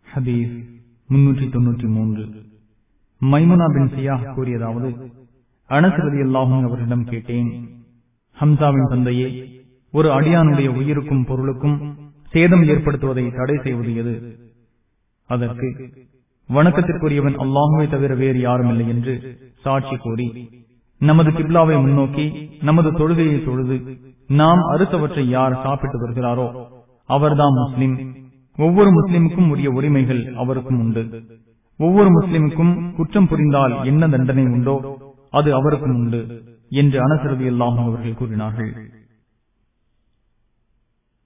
ஹதீஸ் முன்னூற்றி தொன்னூற்றி மூன்று மைமுனா பின் சியா கூறியதாவது அனசரதி அல்லாஹும் அவரிடம் கேட்டேன் ஹம்சாவின் தந்தையே ஒரு அடியானுடைய உயிருக்கும் பொருளுக்கும் சேதம் ஏற்படுத்துவதை தடை செய்வது எது அதற்கு வணக்கத்திற்குரியவன் அல்லாஹுவை தவிர வேறு யாரும் இல்லை என்று சாட்சி கூறி நமது கிப்லாவை முன்னோக்கி நமது தொழுகையை தொழுது நாம் அறுத்தவற்றை யார் சாப்பிட்டு வருகிறாரோ அவர்தான் முஸ்லிம் ஒவ்வொரு முஸ்லிமுக்கும் உரிய உரிமைகள் அவருக்கும் உண்டு ஒவ்வொரு முஸ்லிமுக்கும் குற்றம் புரிந்தால் என்ன தண்டனை உண்டோ அது அவருக்கும் உண்டு என்று அனசரதி அல்லாஹும் அவர்கள் கூறினார்கள்